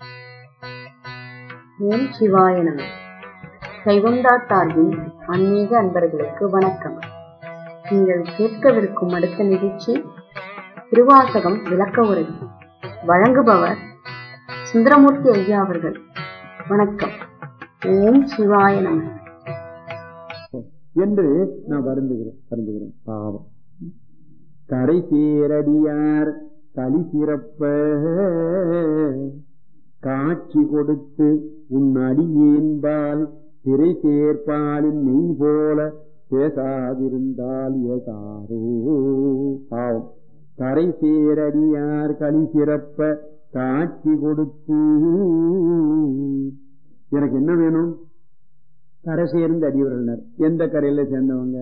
ஓம் சிவாய நம சைவம்டா சார்பின் ஆன்மீக அன்பர்களுக்கு வணக்கம் நீங்கள் கேட்கவிருக்கும் அடுத்த நிகழ்ச்சி திருவாசகம் விளக்க உரை வழங்குபவர் சுந்தரமூர்த்தி ஐயா அவர்கள் வணக்கம் ஓம் சிவாய நம என்று நான் வருந்துகிறேன் வருந்துகிறேன் பாவம் கரை சேரடியார் களி சிறப்ப காட்சி கொடுத்து உன் அடியேன்பால் திரை சேர்ப்பாலின் நெய் போல பேசாதிருந்தால் ஏதாரோ பாவம் கரை சேரடியார் களி சிறப்ப காட்சி கொடுத்து எனக்கு என்ன வேணும் கரை சேர்ந்த அடியவர்கள் எந்த கரையில சேர்ந்தவங்க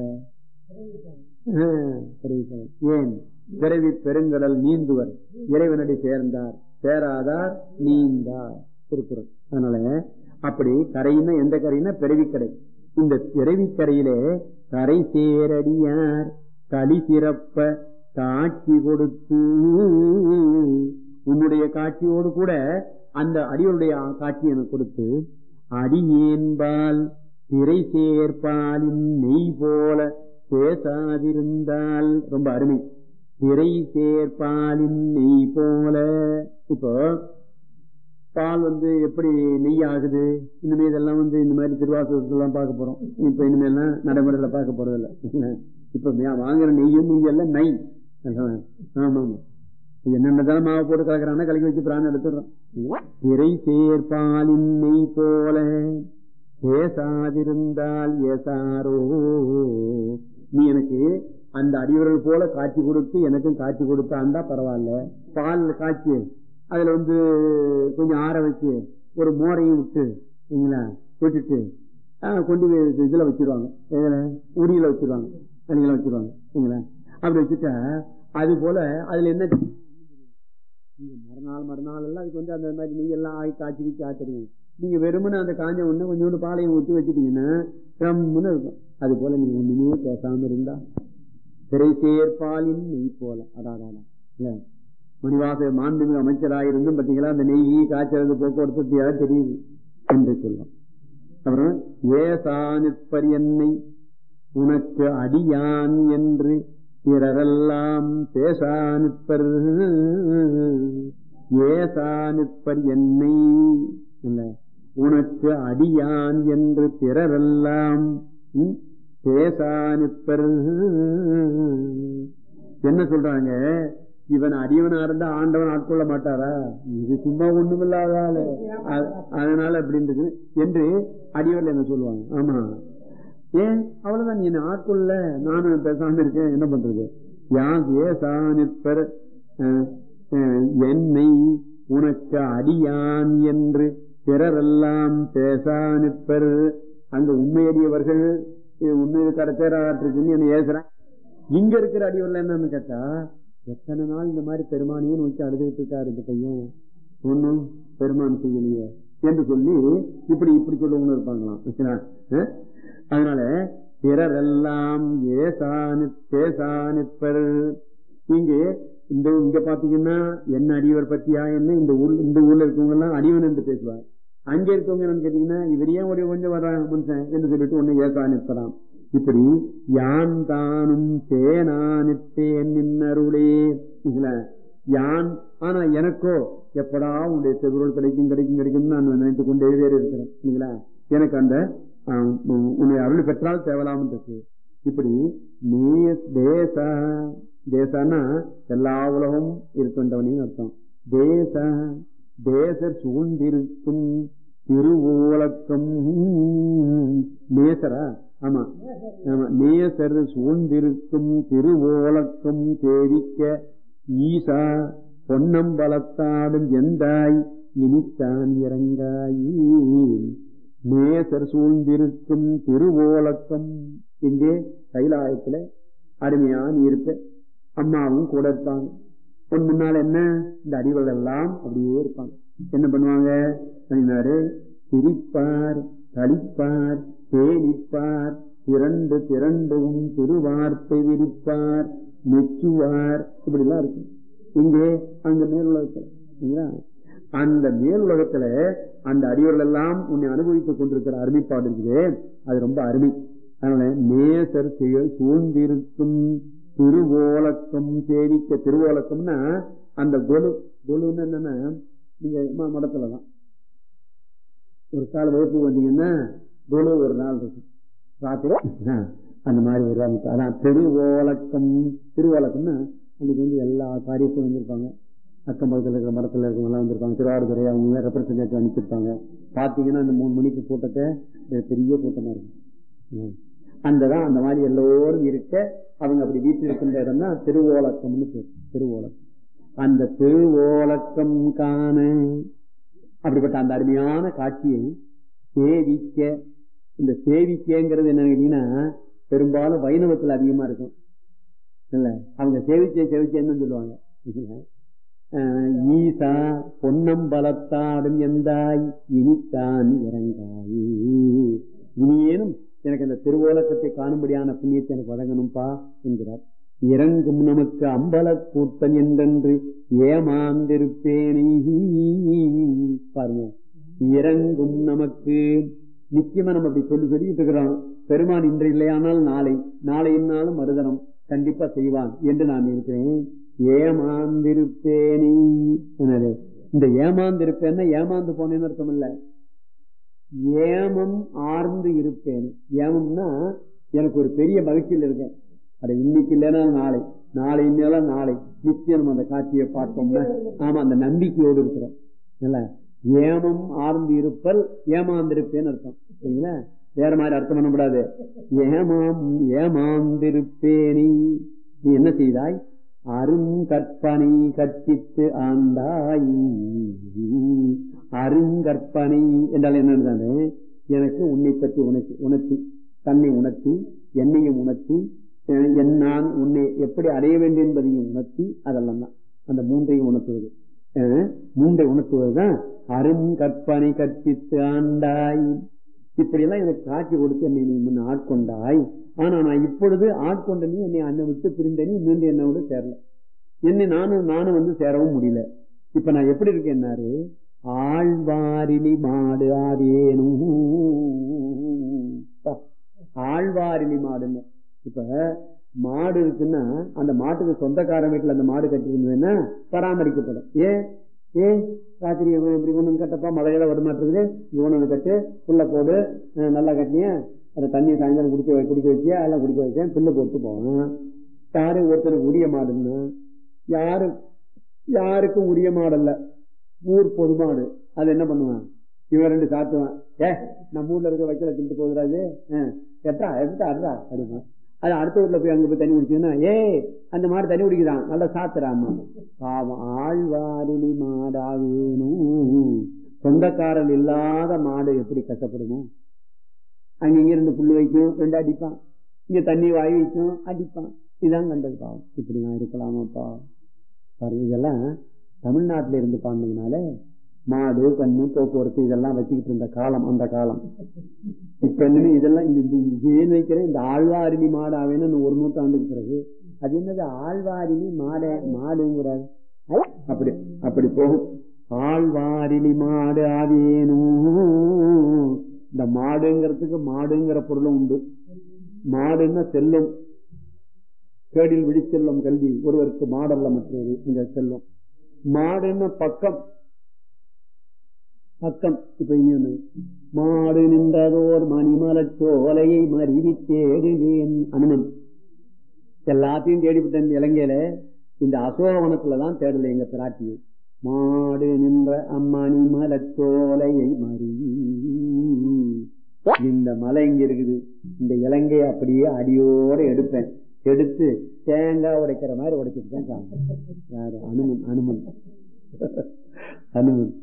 ஏன் பிறவி பெருங்கடல் நீந்துவர் இறைவனடி சேர்ந்தார் சேராதார் நீந்தார் திருக்குறள் அதனால அப்படி கரையினா எந்த கரையினா பிறவிக்கரை இந்த பிறவிக்கரையிலே கரை சேரடியார் களி சிறப்ப காட்சி கொடுத்து உன்னுடைய காட்சியோடு கூட அந்த அடியோருடைய காட்சி எனக்கு கொடுத்து அடியேன்பால் திரை சேர்ப்பாலின் நெய் போல பேசாதிருந்தால் ரொம்ப அருமை திரை சேர்ப்பாலின் நெய் போல இப்போ பால் வந்து எப்படி நெய் ஆகுது இனிமே இதெல்லாம் வந்து இந்த மாதிரி திருவாசகத்தெல்லாம் பார்க்க போறோம் இப்ப இனிமேல்லாம் நடைமுறையில பார்க்க போறது இல்ல இப்ப வாங்குற நெய்யும் நெய் எல்லாம் நெய் ஆமா ஆமா என்னென்னதான மாவு போட்டு கலக்கிறான்னா கலக்கி வச்சு பிராணம் எடுத்துடுறோம் திரை சேர்ப்பாலின் நெய் போல பேசாதிருந்தால் ஏசாரோ நீ எனக்கு அந்த அடிவர்கள் போல காட்சி கொடுத்து எனக்கும் காட்சி கொடுத்தாண்டா பரவாயில்ல பால் காய்ச்சி அதுல வந்து கொஞ்சம் ஆற வச்சு ஒரு மோரையும் விட்டு விட்டுட்டு கொண்டு போய் இதுல வச்சிருவாங்க உடியில வச்சிருவாங்க தண்ணியில வச்சிருவாங்க அப்படி வச்சுட்டா அது போல அதுல என்ன மறுநாள் மறுநாள் எல்லாம் அதுக்கு வந்து அந்த மாதிரி நெய் எல்லாம் ஆகி காய்ச்சி வச்சு ஆத்துறீங்க நீங்க வெறுமனே அந்த காஞ்ச ஒண்ணு கொஞ்சோண்டு பாலையும் ஊற்றி வச்சுட்டீங்கன்னா ரம்முன்னு இருக்கும் அது போல நீங்க ஒண்ணுமே பேசாம இருந்தா திரை சேர்பாலின் நெய் போல அடாடா இல்ல மணிவாச மாண்புமிகு அமைச்சராக இருந்தும் பாத்தீங்களா அந்த நெய் காய்ச்சறது போக்குவரத்து தெரியுது என்று சொல்லும் அப்புறம் ஏசா நிற்பர் என்னை உனக்கு அடியான் என்று பிறரெல்லாம் பேசா நிற்பர் ஏசா நிற்பர் என்னை இல்லை உனக்கு அடியான் என்று பிறரெல்லாம் பேசா நிற்பர் என்ன சொல்றாங்க இவன் அடியவனா இருந்தா ஆண்டவன் ஆட்கொள்ள மாட்டாரா இது சும்மா ஒண்ணுமில்லாத ஆளு அதனால அப்படின்றது என்று அடியவர்கள் என்ன சொல்லுவாங்க ஆமா ஏன் அவ்வளவுதான் நீ என்ன ஆட்கொள்ள நானும் பேசாம இருக்கேன் என்ன பண்றது யான் ஏசா நிற்பர் என்னை உனக்கு அடியான் என்று பிறரெல்லாம் பேசா நிற்பர் அங்க உண்மையடியவர்கள் உண்மையை கடத்தேராற்றுக்குன்னு என்ன ஏசுறேன் இங்க இருக்கிற அடியவர்கள் என்னன்னு கேட்டா எத்தனை நாள் இந்த மாதிரி பெருமானையும் நோக்கி அழுதுகிட்டு இருக்காரு இந்த பையன் ஒன்னும் பெருமான் செய்யலையே என்று சொல்லி இப்படி இப்படி சொல்லவங்க இருப்பாங்களாம் அதனால பிறரெல்லாம் ஏசானி பேசானிப்பர் இங்கே இந்த இங்க பாத்தீங்கன்னா என்ன அடியவர் பத்தியா என்ன இந்த ஊர் இந்த ஊர்ல இருக்கவங்க எல்லாம் அடிவன் என்று பேசுவார் அங்க இருக்கவங்க என்னன்னு கேட்டீங்கன்னா இவர் ஏன் ஒரு கொஞ்சம் வர்றாங்க மனுஷன் என்று சொல்லிட்டு ஒண்ணு ஏசா நிற்பலாம் இப்படி யான் தானும் தேனானித்தேன் நின்னருளே யான் ஆனா எனக்கோ எப்படா உங்களுடைய செவிரோல் கிடைக்கும் கிடைக்கும் கிடைக்கும் நான் நினைத்து கொண்டே வேறு இருக்கிறேன் இல்லைங்களா எனக்கு அந்த உன்னை அருள் பெற்றால் தேவலாம் இருக்கு இப்படி நீ தேச தேசனா எல்லா உலகம் இருக்கின்றவனையும் அர்த்தம் தேச தேசர் சூழ்ந்திருக்கும் திருவோலக்கம் நேசரா ஆமா ஆமா நேசர் சூழ்ந்திருக்கும் திருவோலக்கம் தேவிக்க ஈசா பொன்னம்பலத்தாடும் எந்தாய் இனித்தான் இறங்காயி நேசர் சூழ்ந்திருக்கும் திருவோலக்கம் இங்கே கைலாயத்துல அருமையான இருப்ப அம்மாவும் கூட இருப்பாங்க உன் முன்னால் என்ன இந்த அடிவர்கள் எல்லாம் அப்படியே இருப்பாங்க என்ன பண்ணுவாங்க பண்ணினாரு சிரிப்பார் கழிப்பார் தேனிப்பார் திரண்டு திரண்டும் திருவார்த்தை விரிப்பார் மெச்சுவார் இப்படி எல்லாம் இருக்கும் இங்கே அங்க மேலுள்ள அந்த மேல் உலகத்துல அந்த அடியோர்கள் எல்லாம் உன்னை அனுபவித்துக் கொண்டிருக்கிற அருமைப்பாடு இருக்குது அது ரொம்ப அருமை அதனால நேசர் செயல் சூழ்ந்திருக்கும் திருவோலக்கம் சேவிக்க திருவோலக்கம்னா அந்த கொலு கொலுன்னு என்னன்னா நீங்க ம- மடத்துலதான் ஒரு கால வகுப்பு வந்தீங்கன்னா கொலு ஒரு நாள் இருக்கும் ராத்திரி ஆ, அந்த மாதிரி ஒரு நாள் இருக்கும். அதான் திருவோலக்கம் திருவோலக்கம்னா அன்னைக்கு வந்து எல்லா காரியத்தையும் வந்திருப்பாங்க அக்கம் பக்கத்தில் இருக்கிற மரத்தில் இருக்கிறவங்க எல்லாம் வந்திருப்பாங்க திருவாரூரை அவங்க ரெப்ரசன்டேட்டிவ் அனுப்பிச்சிருப்பாங்க பார்த்தீங்கன்னா அந்த மூணு மணிக்கு கூட்டத்தை பெ- பெரிய கூட்டமா இருக்கும் ம். அந்த தான் அந்த மாதிரி எல்லோரும் இருக்க அவங்க அப்படி வீட்டில் இருக்கின்ற இடம் தான் திருவோலக்கம்னு பேர் திருவோலக்கம் அந்த திருவோலக்கம் காண அப்படிப்பட்ட அந்த அருமையான காட்சியை சேவிக்க இந்த சேவிக்கங்கிறது என்னன்னு கேட்டீங்கன்னா பெரும்பாலும் வைணவத்துல அதிகமா இருக்கும் இல்ல அவங்க சேவிச்சே சேவிச்சேன்னு சொல்லுவாங்க அஹ் ஈசா பொன்னம்பலத்தாடும் எந்தாய் இனித்தான் இறங்காய் இனியேனும் எனக்கு அந்த திருவோலக்கத்தை காணும்படியான புண்ணியத்தை எனக்கு வழங்கணும்பா என்கிறார் இறங்கும் நமக்கு அம்பல கூட்டன் என்றென்று ஏமாந்திருப்பேனே பாருங்க இறங்கும் நமக்கு நிச்சயமா நம்ம அப்படி சொல்லி சொல்லிட்டு இருக்கிறோம் பெருமான் இன்று இல்லையானால் நாளை நாளையினாலும் மறுதனம் கண்டிப்பா செய்வான் என்று நான் இருக்கிறேன் ஏமாந்திருப்பேனே என்னது இந்த ஏமாந்திருப்பேன்னா ஏமாந்து போனேன்னு அர்த்தம் இல்ல ஏமம் ஆர்ந்து இருப்பேன் ஏமம்னா எனக்கு ஒரு பெரிய மகிழ்ச்சியில் இருக்கேன் அட இன்னைக்கு இல்லைன்னா நாளை நாளை இல்லைனா நாளை நிச்சயம் நம்ம அந்த காட்சியை பார்த்தோம்னா ஆமா அந்த நம்பிக்கையோடு இருக்கிறோம் இல்ல ஏமம் ஆர்ந்து இருப்பல் ஏமாந்திருப்பேன்னு அர்த்தம் சரிங்களா வேற மாதிரி அர்த்தம் பண்ணக்கூடாது ஏமாம் ஏமாந்திருப்பேனி நீ என்ன செய்தாய் அரும் கற்பனை கற்பித்து ஆண்டாய் அருங்கற்பனை என்றால் என்ன எனக்கு உன்னை பற்றி உணர்ச்சி உணர்த்தி தன்னை உணர்த்தி என்னையும் உணர்த்தி அஹ் என் நான் உன்னை எப்படி அடைய வேண்டும் என்பதையும் உணர்த்தி அதெல்லாம் தான் அந்த மூன்றையும் உணர்த்துவது அஹ் மூன்றை உணர்த்துவதுதான் அரும் கற்பனை கற்பித்து ஆண்டாய் இப்படி எல்லாம் எனக்கு காட்சி கொடுத்து என்னை நீ முன்ன ஆட்கொண்டாய் ஆனா நான் இப்பொழுது ஆட்கொண்ட நீ என்னை அண்ணன் விட்டு பிரிந்த நீ மீண்டும் என்னோட சேரல என்னை நானும் நானும் வந்து சேரவும் முடியல இப்ப நான் எப்படி இருக்கேன்னாரு ஆழ்வாரிலி மாடு ஆவேனும் பா, ஆழ்வாரிலி மாடுன்னு இப்ப மாடு இருக்குன்னா அந்த மாட்டுக்கு சொந்தக்காரன் வீட்டுல அந்த மாடு கட்டி இருந்ததுன்னா பராமரிக்கப்படும் ஏன் ஏன் ராத்திரி இவன் இப்படி கொண்டு வந்து கட்டப்பா மழையில வருமாட்டிருக்குது இது கொண்டு வந்து கட்டு புல்ல போடு அஹ் நல்லா கட்டிய அந்த தண்ணியை சாயந்தரம் குடிக்க வை- குடிக்க வச்சியா எல்லாம் குடிக்க வச்சேன் புல்லு போட்டு போவேன் யாரு ஒருத்தருக்கு உரிய மாடுன்னா யாரு யாருக்கும் உரிய மாடல்ல ஊர் பொது மாடு அது என்ன பண்ணுவான் இவன் ரெண்டு சாத்துவான் ஏ நம்ம ஊர்ல இருக்க வைக்கல திண்டு போகுறாது எட்டா எடுத்தா அடுறா அப்படிமா அது அடுத்த ஊர்ல போய் அங்க போய் தண்ணி குடிச்சதுன்னா ஏய் அந்த மாடு தண்ணி குடிக்குதான் நல்லா சாத்துறாமா பாவம் ஆழ்வாரிலி மாடாவேனும் சொந்தக்காரன் இல்லாத மாடு எப்படி கஷ்டப்படுமோ அங்க இங்க இருந்து புல்லு வைக்கும் ரெண்டு அடிப்பான் இங்க தண்ணி வாய் வைக்கும் அடிப்பான் இதான் கண்டது பாவம் இப்படி நான் இருக்கலாமாப்பா பாருங்க இதெல்லாம் தமிழ்நாட்டில இருந்து பாண்டதுனால மாடு கண்ணு போக்குவரத்து இதெல்லாம் வச்சுக்கிட்டு இருந்த காலம் அந்த காலம் இப்ப என்னன்னு இதெல்லாம் இந்த இந்த- இந்த ஏன் வைக்கிறேன் இந்த ஆழ்வாரினி மாடாவேன்னு இன்னும் ஒரு நூற்றாண்டுக்கு பிறகு அது என்னது ஆழ்வாரினி மாட மாடுங்கிறாரு அப்படி அப்படி போகும் ஆழ்வாரினி மாடு ஆவேனும் இந்த மாடுங்கிறதுக்கு மாடுங்கிற பொருளும் உண்டு மாடுன்னா செல்லும் கேடில் விழிச்செல்லும் கல்வி ஒருவருக்கு மாடல்ல மற்றொரு இங்க செல்லும் மாடுன்னா பக்கம் பக்கம் இப்ப இனி ஒண்ணு மாடு நின்றதோர் மணிமலச் சோலையை மருவி தேடுவேன் அனுமன் எல்லாத்தையும் தேடிவிட்டேன் இலங்கையில இந்த அசோகவனத்துலதான் தேடல எங்க பிராட்டியை மாடு நின்ற அம்மணி மலச்சோலையை மருவி இந்த மலை இங்க இருக்குது இந்த இலங்கையை அப்படியே அடியோட எடுப்பேன் எடுத்து தேங்காய் உடைக்கிற மாதிரி உடைச்சிட்டு தான் சாப்பிடுவேன். யாரு அனுமன் அனுமன் அனுமன்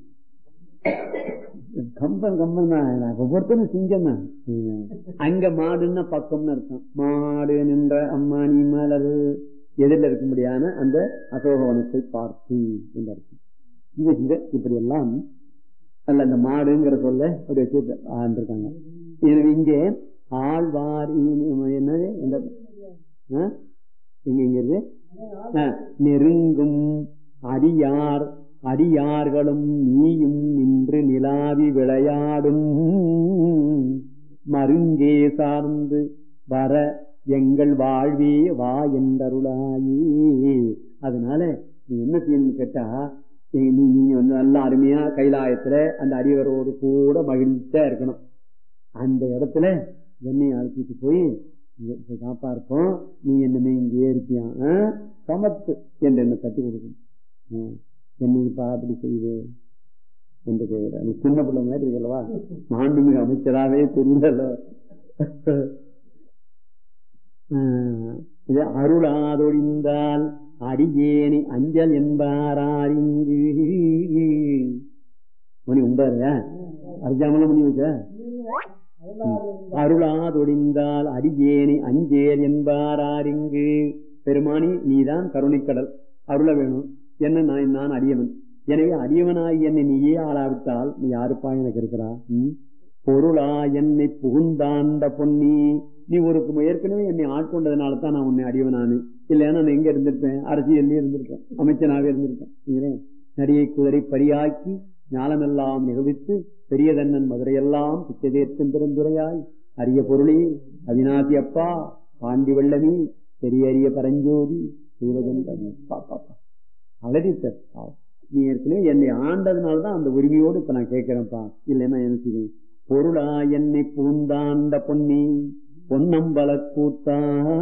கம்பன் கம்பன் தான் நான் ஒவ்வொருத்தரும் சிங்கம் தான் அங்க மாடுன்னா பக்கம்னு அர்த்தம் மாடு நின்ற அம்மானி மலர் எதிரில் இருக்கும்படியான அந்த அசோகவனத்தை பார்த்து என்று அர்த்தம் இது இது இப்படி எல்லாம் அல்ல அந்த மாடுங்கிற சொல்ல அப்படி வச்சு ஆண்டிருக்காங்க எனவே இங்கே ஆழ்வார் இ- என்னது இந்த ஆ? இங்க இங்க இருக்கு ஆ, நெருங்கும் அடியார் அடியார்களும் நீயும் நின்று நிலாவி விளையாடும் மருங்கே சார்ந்து வர எங்கள் வாழ்வே வா என்றருளாயே அதனால நீ என்ன செய்யணும்னு கேட்டா நீ நீ- நீ வந்து நல்ல அருமையா கைலாயத்துல அந்த அடியவரோடு கூட மகிழ்ச்சியா இருக்கணும் அந்த இடத்துல என்னை அழைச்சிட்டு போய் இங்க காப்பா இருப்போம் நீ என்னமே இங்கே இருப்பியா ஆ? சமத்து என்று என்ன தட்டி கொடுக்கணும் ஆ. என்னைக்குப்பா அப்படி செய்து என்று கேட்கிறார் நீ சின்ன பிள்ளை மாதிரி இருக்கல்லவா மாண்புமிகு அமைச்சராகவே தெரியல இது அருளாதொழிந்தால் அடியேனி அஞ்சல் என்பாரிங்கு மணி உண்டாருயா அர்ஜாமல மணி வச்ச அருளாதொழிந்தால் அடியேனி அஞ்சேல் என்பாரிங்கு பெருமானி நீதான் கருணைக்கடல் அருள வேணும் என்ன நான் நான் அடியவன் எனவே அடியவனாய் என்னை நீயே ஆளாவிட்டால் நீ யாருப்பா எனக்கு இருக்கிறா ம்? பொருளா என்னை புகுந்தாண்ட பொன்னி நீ ஒரு ஏற்கனவே என்னை ஆட்கொண்டதுனால தான் நான் உன்னை அடியவனானு இல்லைன்னா நான் எங்க இருந்திருப்பேன் அரசியல்லே இருந்திருப்பேன் அமைச்சனாவே இருந்திருப்பேன் இல்லையா? நடிகை குதிரை பரியாக்கி ஞானமெல்லாம் நிகழ்வித்து பெரியதன்னன் மதுரையெல்லாம் பிச்சதேற்றும் பெருந்துரையாய் அரிய பொருளே அவிநாசி அப்பா பாண்டி வெள்ளமி பெரிய அரிய பரஞ்சோதி சூரகந்தன் பாப்பா அழகித்தர் நீ ஏற்கனவே என்னை ஆண்டதுனாலதான் அந்த உரிமையோடு இப்ப நான் கேட்கிறேன்ப்பா இல்லைன்னா என்ன செய்வேன் பொருளா என்னை பூந்தாண்ட பொன்னி பொன்னம்பல கூத்தா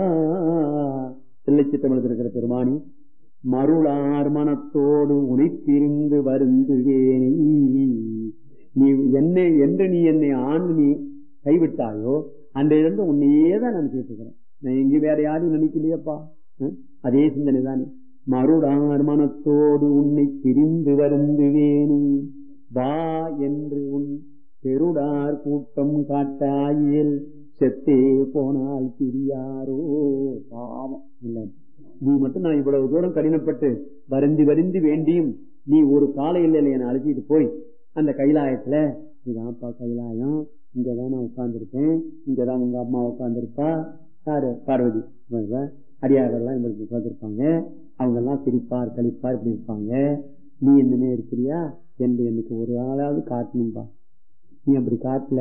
தில்லைச்சித்தமிழத்தில் இருக்கிற பெருமானி மருளார் மனத்தோடு உனைப்பிரிந்து வருந்துவேனே நீ என்னை என்று நீ என்னை ஆண்டு நீ கைவிட்டாயோ அன்றையிலிருந்து உன்னையே தான் நான் கேட்டுக்கிறேன் நான் எங்க வேற யாரையும் நினைக்கலையப்பா ம்? அதே சிந்தனை தானே மருளார் மனத்தோடு உன்னை பிரிந்து வருந்துவேனே வா என்று உன் பெருடார் கூட்டம் காட்டாயில் செத்தே போனால் பிரியாரோ பாவம் இல்லை நீ மட்டும் நான் இவ்வளவு தூரம் கடினப்பட்டு வருந்தி வருந்தி வேண்டியும் நீ ஒரு காலையில் என்னை அழைச்சிட்டு போய் அந்த கைலாயத்துல இதான்ப்பா கைலாயம் இங்கதான் நான் உட்கார்ந்துருக்கேன் இங்கதான் உங்க அம்மா உட்கார்ந்துருப்பா யாரு பார்வதி இவங்க அடியாரெல்லாம் இவங்களுக்கு உட்கார்ந்துருப்பாங்க அவங்க எல்லாம் சிரிப்பார் கழிப்பார் இப்படி இருப்பாங்க நீ என்னமே இருக்கிறியா என்று எனக்கு ஒரு ஆளாவது காட்டணும்பா நீ அப்படி காட்டல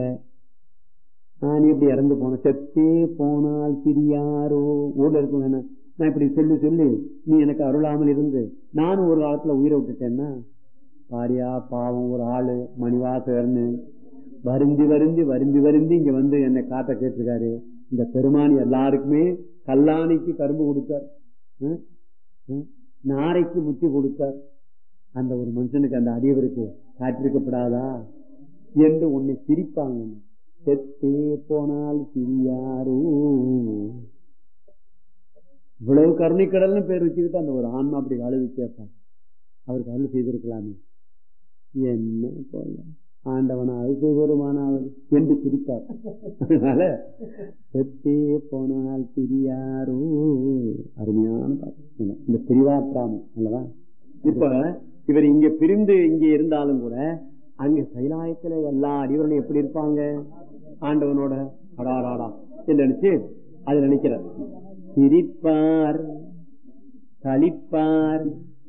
ஆஹ் நீ இப்படி இறந்து போன செத்தே போனால் பிரியாரோ ஊர்ல இருக்கும் வேணாம் நான் இப்படி சொல்லி சொல்லி நீ எனக்கு அருளாமல் இருந்து நானும் ஒரு காலத்துல உயிரை விட்டுட்டேன்னா பாரியா பாவம் ஒரு ஆளு மணிவாசகர்னு வருந்தி வருந்தி வருந்தி வருந்தி இங்க வந்து என்னை காட்ட கேட்டிருக்காரு இந்த பெருமானி எல்லாருக்குமே கல்லாணிக்கு கரும்பு கொடுத்தார் ம்? ம்? நாரைக்கு முத்தி கொடுத்தார் அந்த ஒரு மனுஷனுக்கு அந்த அடியவருக்கு காட்டிருக்கப்படாதா என்று உன்னை சிரிப்பாங்க செத்தே போனால் சிரியாரோ இவ்வளவு கருணைக்கடல்னு பேர் வச்சுக்கிட்டு அந்த ஒரு ஆன்மா அப்படி அழுது கேட்பான் அவருக்கு அருள் செய்திருக்கலாமே என்ன போல ஆண்டவனாவது பெருமானாவது என்று சிரிப்பார் அதனால செத்தே போனால் பிரியாரோ அருமையான பாட்டு இந்த பிரிவாற்றாமம் அல்லவா இப்ப இவர் இங்க பிரிந்து இங்க இருந்தாலும் கூட அங்க கைலாயத்துல எல்லா அடிவர்களும் எப்படி இருப்பாங்க ஆண்டவனோட அடாடாடா என்று நினைச்சு அது நினைக்கிறார் சிரிப்பார் களிப்பார்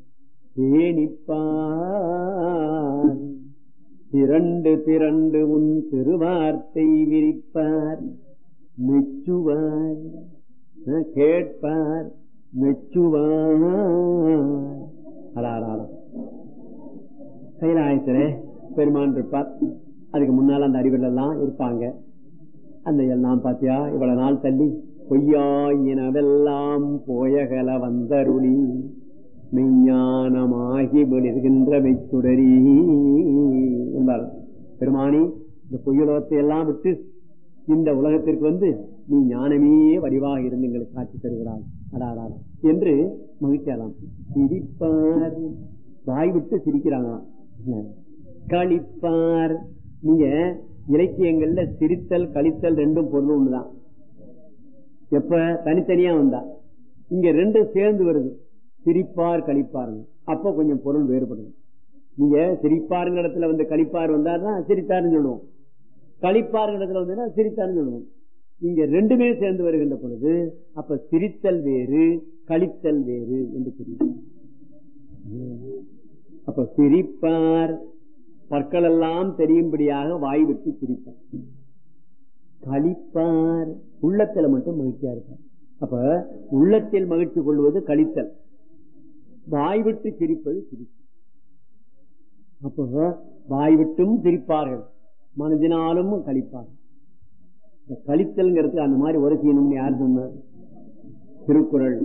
தேனிப்பார் திரண்டு திரண்டு உன் திருவார்த்தை விரிப்பார் மெச்சுவார் அஹ், கேட்பார் மெச்சுவார் அடாடாடா கைலாயத்திலே பெருமான் இருப்பார் அதுக்கு முன்னால அந்த அறிவில் எல்லாம் இருப்பாங்க அந்த எல்லாம் பாத்தியா இவ்வளவு நாள் தள்ளி பொய்யாயினவெல்லாம் போயகல வந்தருளி மெய்ஞானமாகி விடுகின்ற மெய்ச்சுடரி என்பார் பெருமானி இந்த பொய்யுலகத்தை எல்லாம் விட்டு இந்த உலகத்திற்கு வந்து நீ ஞானமே வடிவாக இருந்து எங்களுக்கு காட்சி தருகிறாய் அடாடா என்று மகிழ்ச்சியலாம் சிரிப்பார் வாய் விட்டு சிரிக்கிறாங்களாம் களிப்பார் நீங்க இலக்கியங்கள்ல சிரித்தல் கழித்தல் ரெண்டும் பொருள் ஒண்ணுதான் எப்ப தனித்தனியா வந்தா இங்க ரெண்டும் சேர்ந்து வருது சிரிப்பார் கழிப்பாருங்க அப்ப கொஞ்சம் பொருள் வேறுபடுது நீங்க சிரிப்பாருங்க இடத்துல வந்து கழிப்பார் வந்தாருன்னா சிரித்தாருன்னு சொல்லுவோம் கழிப்பாருங்க இடத்துல வந்தா சிரித்தாருன்னு சொல்லுவோம் இங்க ரெண்டுமே சேர்ந்து வருகின்ற பொழுது அப்ப சிரித்தல் வேறு கழித்தல் வேறு என்று தெரியும் அப்ப சிரிப்பார் பற்கள் எல்லாம் தெரியும்படியாக வாய் விட்டு சிரிப்பார் கழிப்பார் உள்ளத்துல மட்டும் மகிழ்ச்சியா இருப்பார் அப்ப உள்ளத்தில் மகிழ்ச்சி கொள்வது கழித்தல் வாய் விட்டு சிரிப்பது சிரிப்பு அப்போ வாய் விட்டும் சிரிப்பார்கள் மனதினாலும் கழிப்பார்கள் இந்த கழித்தல்ங்கிறது அந்த மாதிரி ஒரு செய்யணும்னு யார் சொன்னார் திருக்குறள்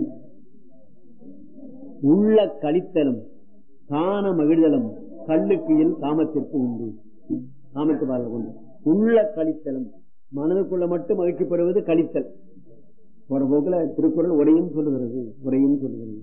உள்ள கழித்தலும் காண மகிழ்தலும் கல்லுக்கியில் காமத்திற்கு உண்டு காமத்து பாடல் கொண்டு உள்ள கழித்தலும் மனதுக்குள்ள மட்டும் மகிழ்ச்சி பெறுவது கழித்தல் போற போக்குல திருக்குறள் உரையும் சொல்லுகிறது உரையும் சொல்லுகிறது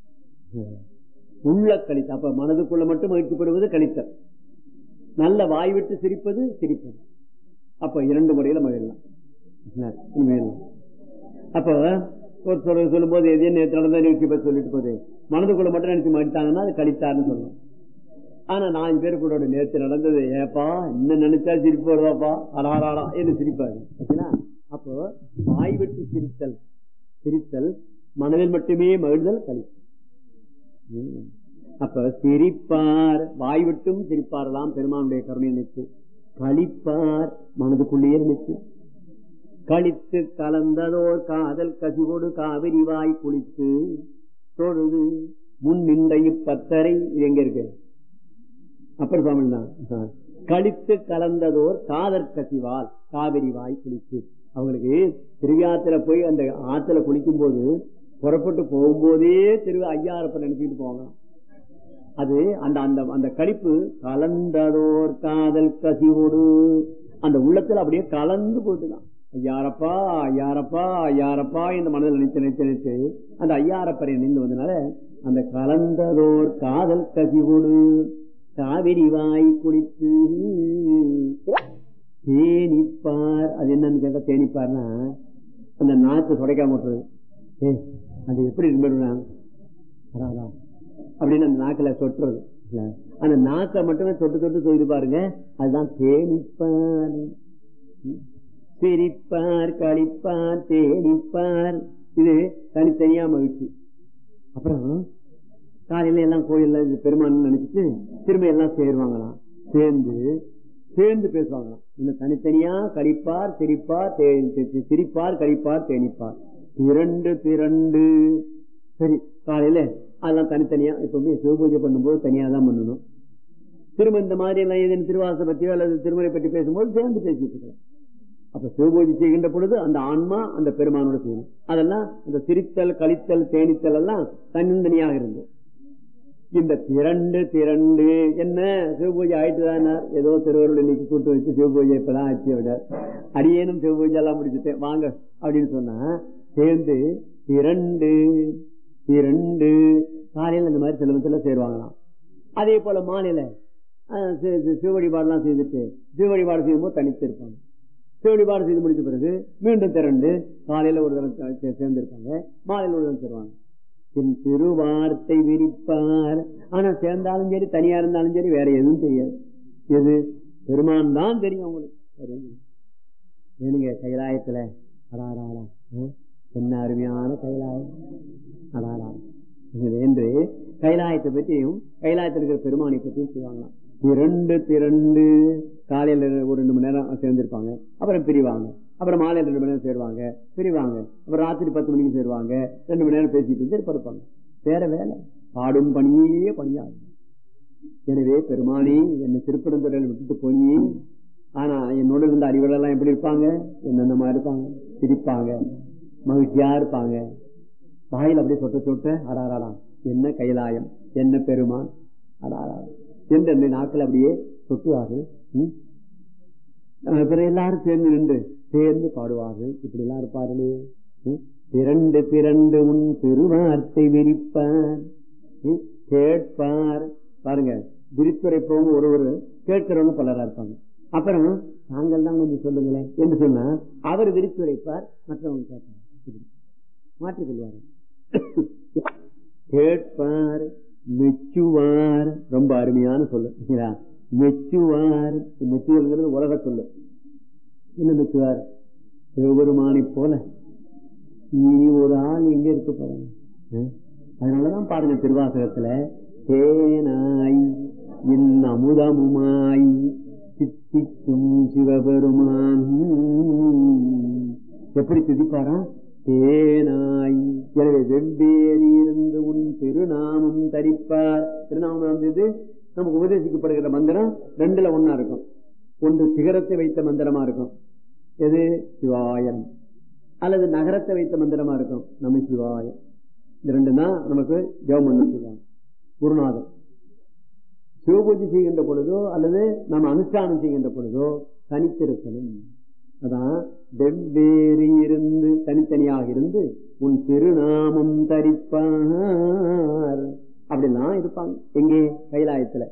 உள்ள கழித்தல் அப்ப மனதுக்குள்ள மட்டும் மகிழ்ச்சி பெறுவது கழித்தல் நல்ல வாய் விட்டு சிரிப்பது சிரிப்பது அப்ப இரண்டு முறையில மகிழலாம் உண்மையில. அப்ப ஒரு சொல்ல சொல்லும் போது எதையும் நேற்று நடந்த நிகழ்ச்சி பத்தி சொல்லிட்டு போது மனதுக்குள்ள மட்டும் நினைச்சு மகிழ்த்தாங்கன்னா அது கழித்தாருன்னு சொல்லணும் ஆனா நான் பேர் கூட நேற்று நடந்தது ஏப்பா இன்னும் நினைச்சா சிரிப்பு வருவாப்பா அடாராடா என்று சிரிப்பாரு ஓகேங்களா? அப்போ வாய் விட்டு சிரித்தல் சிரித்தல் மனதில் மட்டுமே மகிழ்தல் கழித்தல் ம். அப்ப சிரிப்பார் வாய் விட்டும் சிரிப்பாரலாம் பெருமானுடைய கருணை நினைத்து கழிப்பார் மனதுக்குள்ளேயே நினைத்து கழித்து கலந்ததோர் காதல் கசிவோடு காவிரி வாய் குளித்து தொழுது முன் நின்ற இப்பத்தரை இது எங்க இருக்கு அப்பர் சுவாமி தான் கழித்து கலந்ததோர் காதல் கசிவால் காவிரி வாய் குளித்து அவங்களுக்கு திருவியாத்துல போய் அந்த ஆத்துல குளிக்கும் போது புறப்பட்டு போகும்போதே திரு ஐயாரப்ப நினைச்சிட்டு போவாங்க அது அந்த அந்த அந்த கழிப்பு கலந்ததோர் காதல் கசிவோடு அந்த உள்ளத்துல அப்படியே கலந்து போட்டுதான் ஐயாரப்பா ஐயாரப்பா ஐயாரப்பா இந்த மனதில் நினைச்சு நினைச்சு நினைச்சு அந்த ஐயாரப்பரை நின்று வந்தனால அந்த கலந்ததோர் காதல் கசிவோடு காவிரி வாய் குடித்து தேனிப்பார் அது என்னன்னு கேட்டா தேனிப்பார்னா அந்த நாக்கு துடைக்காம விட்டுறது ஏய் அது எப்படி இருந்துடுறான் அடாடா அப்படின்னு அந்த நாக்குல சொட்டுறது இல்ல? அந்த நாக்கை மட்டுமே தொட்டு தொட்டு சொல்லி பாருங்க அதுதான் தேனிப்பார் சிரிப்பார் கழிப்பார் தேனிப்பார் இது தனித்தனியா மகிழ்ச்சி அப்புறம் காலையில எல்லாம் கோயில்ல இது பெருமான் நினைச்சிட்டு திரும்ப எல்லாம் சேருவாங்களாம் சேர்ந்து சேர்ந்து பேசுவாங்களாம் இந்த தனித்தனியா கழிப்பார் சிரிப்பார் தே- சி- சிரிப்பார் கழிப்பார் தேனிப்பார் இரண்டு திரண்டு சரி காலையில அதெல்லாம் தனித்தனியா எப்பவுமே சிவபூஜை பண்ணும்போது தனியா தான் பண்ணணும் திரும்ப இந்த மாதிரி எல்லாம் ஏதேனும் திருவாசை பற்றியோ அல்லது திருமலை பற்றி பேசும்போது சேர்ந்து பேசிட்டு இருக்கலாம் அப்ப சிவபூஜை செய்கின்ற பொழுது அந்த ஆன்மா அந்த பெருமானோட செய்யணும் அதெல்லாம் அந்த சிரித்தல் கழித்தல் தேனித்தல் எல்லாம் தனித்தனியாக இருந்தது இந்த திரண்டு திரண்டு என்ன சிவபூஜை ஆயிட்டுதான் ஏதோ திருவருள் இன்னைக்கு கூட்டு வச்சு சிவபூஜை இப்பதான் ஆச்சு விட அடியேனும் சிவபூஜை எல்லாம் முடிச்சுட்டேன் வாங்க அப்படின்னு சொன்னா சேர்ந்து திரண்டு திரண்டு காலையில இந்த மாதிரி சிலவத்துல சேருவாங்களாம் அதே போல மாலையில அஹ், சி- சி- சிவ வழிபாடுலாம் செய்துட்டு சிவ வழிபாடு செய்யும்போது தனித்து இருப்பாங்க சிவ வழிபாடு செய்து முடிச்ச பிறகு மீண்டும் திரண்டு காலையில ஒரு தடவை சே- சேர்ந்திருப்பாங்க மாலையில ஒரு தடவை சேருவாங்க என் திருவார்த்தை விரிப்பார் ஆனா சேர்ந்தாலும் சரி தனியா இருந்தாலும் சரி வேற எதுவும் தெரியாது எது பெருமான் தான் தெரியும் அவங்களுக்கு வேற எதுவும் தெரியாது. ஏனுங்க கைலாயத்துல அடாராடா ஆ? என்ன அருமையான கைலாயம் அடாரா இது என்று கைலாயத்தை பற்றியும் கைலாயத்தில் இருக்கிற பெருமானை பற்றியும் செய்வாங்களாம் இரண்டு திரண்டு காலையில ஒரு ரெண்டு மணி நேரம் சேர்ந்திருப்பாங்க அப்புறம் பிரிவாங்க அப்புறம் மாலையில ரெண்டு மணி நேரம் சேருவாங்க பிரிவாங்க அப்புறம் ராத்திரி பத்து மணிக்கு சேருவாங்க ரெண்டு மணி நேரம் பேசிட்டு இருந்து படுப்பாங்க வேற வேலை பாடும் பணியே பணியாது எனவே பெருமானி என்னை திருப்பரந்துறையில் விட்டுட்டு போய் ஆனா என்னோட இருந்த அறிவுகளெல்லாம் எப்படி இருப்பாங்க என்னென்ன மாதிரி இருப்பாங்க சிரிப்பாங்க மகிழ்ச்சியா இருப்பாங்க வாயில் அப்படியே சொட்ட சொட்ட அடாராடா என்ன கைலாயம் என்ன பெருமான் அடாராடா என்று அந்த நாட்கள் அப்படியே சொட்டுவார்கள் ம்? அஹ் பிறகு எல்லாரும் சேர்ந்து நின்று சேர்ந்து பாடுவார்கள் இப்படி எல்லாம் இருப்பார்களே ம்? பிறண்டு பிறண்டு உன் திருவார்த்தை விரிப்பார் ம்? கேட்பார் பாருங்க விரித்துரைப்பவங்க ஒரு ஒரு கேட்கிறவங்க பலரா இருப்பாங்க அப்புறம் தாங்கள் தான் கொஞ்சம் சொல்லுங்களேன் என்று சொன்னா அவர் விரித்துரைப்பார் மற்றவங்க கேட்பாங்க இப்படி. மாற்றிக் கொள்வார் கேட்பார் மெச்சுவார் ரொம்ப அருமையான சொல்லு சரிங்களா? மெச்சுவார் மெச்சுவல்ங்கிறது உலக சொல்லு என்ன மெச்சுவார் சிவபெருமானை போல இனி ஒரு ஆள் எங்க இருக்க போறாங்க ஆ? அதனாலதான் பாருங்க திருவாசகத்துல தேனாய் இன் அமுதமுமாய் சித்திக்கும் சிவபெருமான் எப்படி துதிப்பாரா தேனாய் எனவே வெவ்வேறு இருந்து உன் திருநாமம் தரிப்பார் திருநாமம் இருந்தது நமக்கு உபதேசிக்கப்படுகிற மந்திரம் ரெண்டுல ஒன்னா இருக்கும் ஒன்று சிகரத்தை வைத்த மந்திரமா இருக்கும் எது சிவாயன் அல்லது நகரத்தை வைத்த மந்திரமா இருக்கும் நம்ம சிவாயம் இந்த ரெண்டு தான் நமக்கு ஜெவமன்னு சொல்லுவாங்க குருநாதர் சிவபூஜை செய்கின்ற பொழுதோ அல்லது நம்ம அனுஷ்டானம் செய்கின்ற பொழுதோ தனித்திருக்கணும் அதான் வெவ்வேறு இருந்து தனித்தனியாக இருந்து உன் திருநாமம் தரிப்பார் அப்படிலாம் இருப்பாங்க எங்கே கைலாயத்துல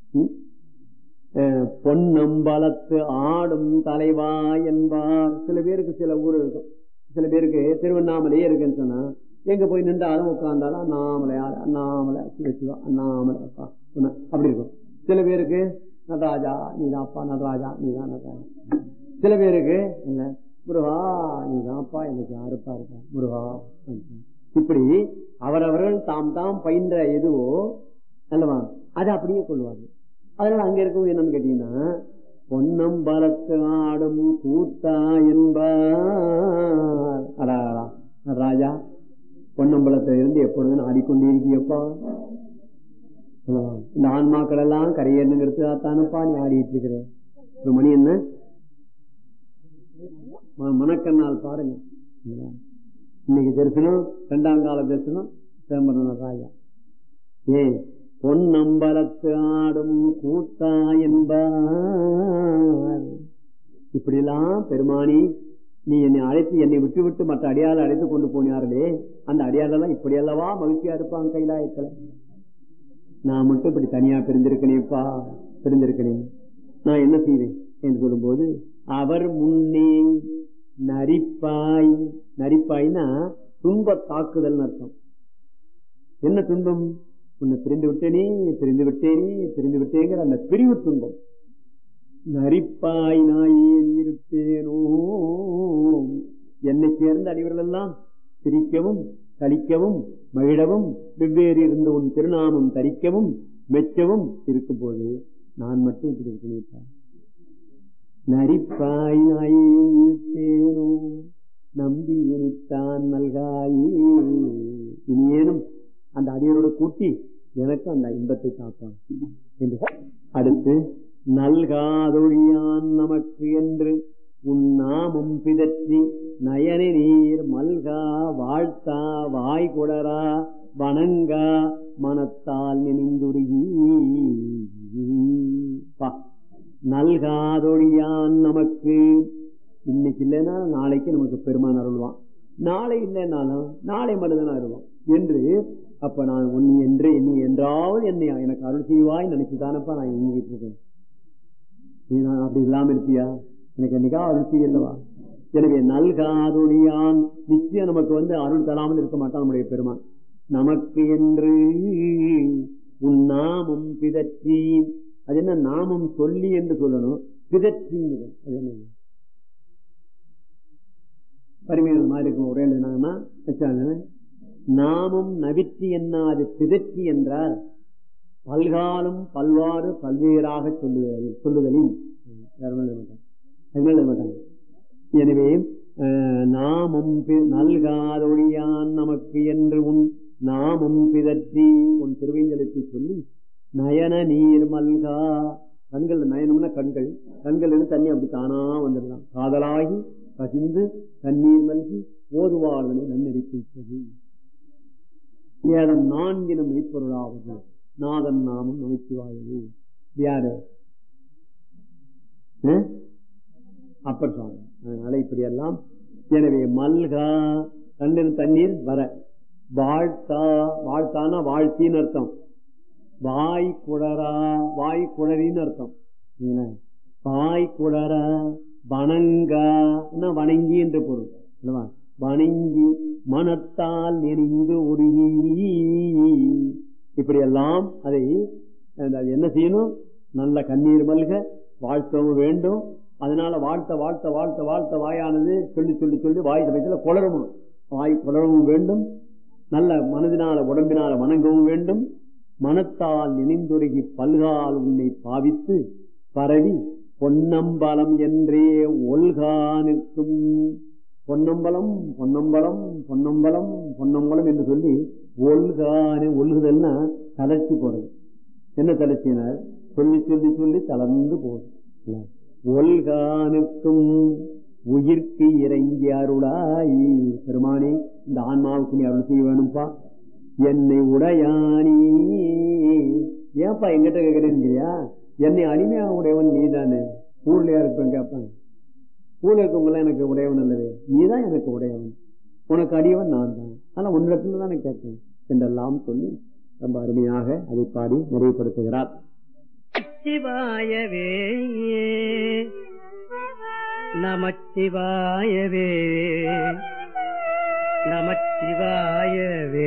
பொன்னம்பலத்து ஆடும் தலைவா என்பார் சில பேருக்கு சில ஊர் இருக்கும் சில பேருக்கு திருவண்ணாமலையே இருக்குன்னு சொன்னா எங்க போய் நின்றாலும் உட்கார்ந்தாலும் அண்ணாமலையார் அண்ணாமலை சிவசிவா அண்ணாமலை அப்பா அப்படி இருக்கும் சில பேருக்கு நடராஜா நீதான் அப்பா நடராஜா நீதான் நடராஜா சில பேருக்கு என்ன முருகா நீதான்ப்பா எனக்கு யாருப்பா இருக்கா முருகா இப்படி அவரவர்கள் தாம் தாம் பயின்ற எதுவோ அல்லவா அதை அப்படியே கொள்வாங்க அதனால அங்க இருக்கும் என்னன்னு கேட்டீங்கன்னா பொன்னம் பலத்து ஆடும் கூத்தா என்பார் அடா ராஜா பொன்னம்பலத்துல இருந்து எப்பொழுதும் ஆடிக்கொண்டே இருக்கியப்பா இந்த ஆன்மாக்கள் எல்லாம் கரையேறணுங்கிறதுக்காகத்தானப்பா நீ ஆடிட்டு இருக்கிற ஒரு மணி என்ன மணக்கண்ணால் பாருங்க இன்னைக்கு தரிசனம் இரண்டாம் கால தரிசனம் சிதம்பரம் ராஜா ஏன் பொன்னம்பலத்து ஆடும் கூத்தா என்பார் இப்படிலாம் பெருமானி நீ என்னை அழைத்து என்னை விட்டு விட்டு மற்ற அடியாளை அழைத்து கொண்டு போனார்களே அந்த அடியாளெல்லாம் இப்படி அல்லவா மகிழ்ச்சியா இருப்பாங்க கைலாயத்துல நான் மட்டும் இப்படி தனியா பிரிந்திருக்கனேப்பா பிரிந்திருக்கனேன் நான் என்ன செய்வேன் என்று சொல்லும்போது அவர் முன்னே நரிப்பாய் நரிப்பாய்னா துன்ப தாக்குதல் அர்த்தம் என்ன துன்பம் உன்னை பிரிந்து விட்டேனே பிரிந்து விட்டேனே பிரிந்து விட்டேங்கிற அந்த பிரிவு துன்பம் நரிப்பாய் நாயேன் இருப்பேனோ என்னை சேர்ந்த அடிவர்கள் எல்லாம் சிரிக்கவும் கழிக்கவும் மகிழவும் வெவ்வேறு இருந்த உன் திருநாமம் தரிக்கவும் மெச்சவும் இருக்கும் போது நான் மட்டும் இப்படி இருக்கிறேன் நரிப்பாய் நாயேனோ நம்பி இனித்தான் நல்காயே இனியேனும் அந்த அடியரோட கூட்டி எனக்கு அந்த இன்பத்தை காப்பான் என்று அடுத்து நல்காதொழியான் நமக்கு என்று உன் நாமம் பிதற்றி நயன நீர் மல்கா வாழ்த்தா வாய் குடரா வணங்கா மனத்தால் நினைந்துருகி நல்காதொழியான் நமக்கு இன்னைக்கு இல்லைன்னா நாளைக்கு நமக்கு பெருமான் அருள்வான் நாளை இல்லைன்னாலும் நாளை மட்டும்தான் அருள்வான் என்று அப்ப நான் உன்னை என்று நீ என்றாவது என்னை எனக்கு அருள் செய்வாய் நினைச்சுதானப்பா நான் எங்கிட்டு இருக்கேன் நீ நான் அப்படி இல்லாம இருப்பியா எனக்கு என்னைக்கா அருள் செய்யல்லவா எனவே நல்காதொழியான் நிச்சயம் நமக்கு வந்து அருள் தராமல் இருக்க மாட்டான் நம்முடைய பெருமான் நமக்கு என்று உன் நாமம் பிதற்றி அது என்ன நாமம் சொல்லி என்று சொல்லணும் பிதற்றிங்கிறது அது என்ன பரிமையான மாதிரி இருக்கும் ஒரே எழுதினாங்கன்னா நாமும் நவிற்றி என்னாது பிதற்றி என்றால் பல்காலும் பல்வாறு பல்வேறாக சொல்லுதல் சொல்லுதலின் மாட்டாங்க எனவே நாமும் நல்காதொழியான் நமக்கு என்று உன் நாமும் பிதற்றி உன் திருவைங்களுக்கு சொல்லி நயன நீர் மல்கா கண்கள் நயனம்னா கண்கள் கண்கள் இருந்து தண்ணி அப்படி தானா வந்துடலாம் காதலாகி கசிந்து தண்ணீர் மல்கி ஓதுவாளனை நன்னடிப்பது ஏதம் நான்கினும் மெய்ப்பொருளாவது நாதன் நாமம் நமச்சிவாயது யாரு அப்பர் சுவாமி அதனால இப்படி எல்லாம் எனவே மல்கா கண்ணின் தண்ணீர் வர வாழ்த்தா வாழ்த்தானா வாழ்த்தின்னு அர்த்தம் வாய் குடரா வாய் குடரின்னு அர்த்தம் வாய் குடரா வணங்கா வணங்கி என்று பொருள் அல்லவா வணங்கி மனத்தால் நெறிந்து உருகி இப்படி எல்லாம் அதை என்ன செய்யணும் நல்ல கண்ணீர் மல்க வாழ்த்தவும் வேண்டும் அதனால வாழ்த்த வாழ்த்த வாழ்த்த வாழ்த்த வாயானது சொல்லி சொல்லி சொல்லி வாய் சமயத்துல குளரணும் வாய் குளரவும் வேண்டும் நல்ல மனதினால உடம்பினால வணங்கவும் வேண்டும் மனத்தால் நினைந்துருகி பல்கால் உன்னை பாவித்து பரவி பொன்னம்பலம் என்றே ஒல்கா நிற்கும் பொன்னம்பலம் பொன்னம்பலம் பொன்னம்பலம் பொன்னம்பலம் என்று சொல்லி ஒல்கானே ஒல்குதல்னா தளர்ச்சி போறது என்ன தளர்ச்சினார் சொல்லி சொல்லி சொல்லி தளர்ந்து போகுது ஒல்கானுக்கும் உயிர்க்கு இறங்கி அருளாய் பெருமானே இந்த ஆன்மாவுக்கு நீ அருள் செய்ய வேணும்பா என்னை உடையானி ஏன்பா எங்கிட்ட கேட்கிறேன்றியா என்னை அடிமையாக உடையவன் நீதானே ஊர்லயா இருப்பேன் கேட்பாங்க ஊர்ல இருக்கவங்க எனக்கு உடையவன் அல்லவே நீதான் எனக்கு உடையவன் உனக்கு அடியவன் நான் தான் ஆனா உன்னிடத்துல தான் நான் கேட்பேன் என்றெல்லாம் சொல்லி ரொம்ப அருமையாக அதை பாடி நிறைவுபடுத்துகிறார் சிவாயவே நமச்சிவாயவே நமச்சிவாயவே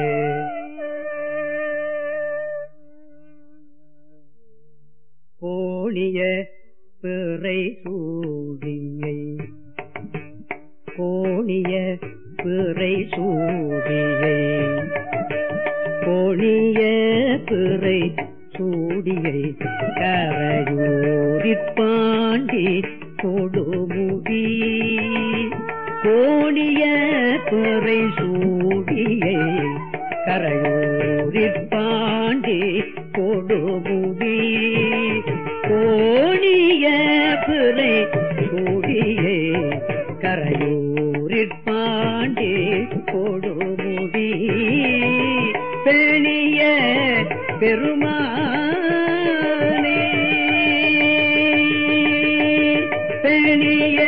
கோணிய பிறை சூடியை கோணிய பிறை சூடியை கோணிய பிறை சூடியை கரையூரிப்பாண்டி கொடுமுடி கோணிய பிறை சூடியை கரையூரிப்பாண்டி கொடுமுடி கோணிய பிறை சூடியை கரையூரிப்பாண்டி கொடுமுடி பெணிய பெருமானே பெணிய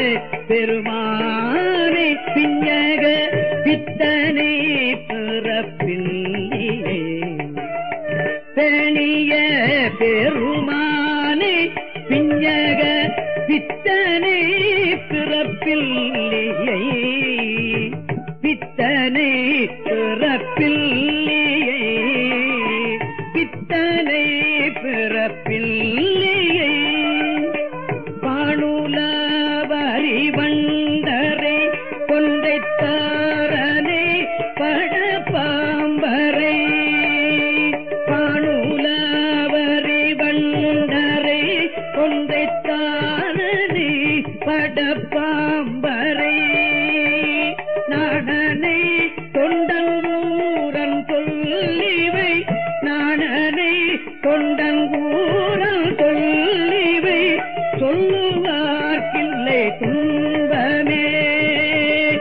பெருமானை பிஞ்சக பித்தனை பிறப்பில்லையே பெணிய பெருமானை பிஞ்சக பித்தனை பிறப்பில்லையே பித்தனை பிறப்பில்லையே பித்தனை பிறப்பில்லையே பாணுலவரி வண்டரை கொண்டைத்தாரனை பட பாம்பரை பாணுலவரி வண்டரை கொண்டைத்தாரனை பட பாம்பரை நாடனை தொண்டங்கூரன் சொல்லிவை நாடனை தொண்டங்கூரன் சொல்லிவை சொல்லுவார்க்கில்லை துன்பமே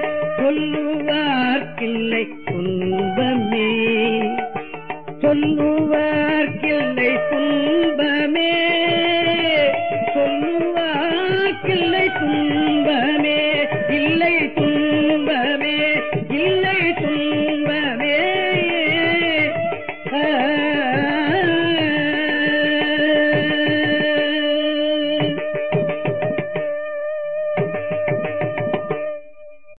சொல்லுவார்க்கில்லை துன்பமே சொல்லு